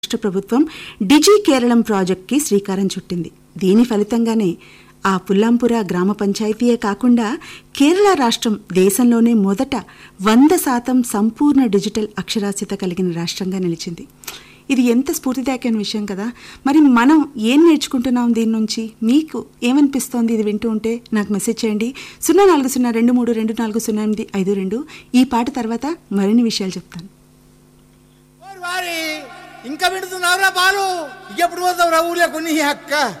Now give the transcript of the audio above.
రాష్ట్ర ప్రభుత్వం డిజి కేరళం ప్రాజెక్ట్కి శ్రీకారం చుట్టింది దీని ఫలితంగానే ఆ పుల్లాంపుర గ్రామ పంచాయతీయే కాకుండా కేరళ రాష్ట్రం దేశంలోనే మొదట వంద శాతం సంపూర్ణ డిజిటల్ అక్షరాస్యత కలిగిన రాష్ట్రంగా నిలిచింది ఇది ఎంత స్ఫూర్తిదాయకమైన విషయం కదా మరి మనం ఏం నేర్చుకుంటున్నాం దీని నుంచి మీకు ఏమనిపిస్తోంది ఇది వింటూ ఉంటే నాకు మెసేజ్ చేయండి సున్నా నాలుగు సున్నా రెండు మూడు రెండు నాలుగు సున్నా ఎనిమిది ఐదు రెండు ఈ పాట తర్వాత మరిన్ని విషయాలు చెప్తాను ఓరి వారి ఇంకా వింటున్నావురా బాలు ఎప్పుడు పోతావురా ఊర్లో కొన్ని అక్క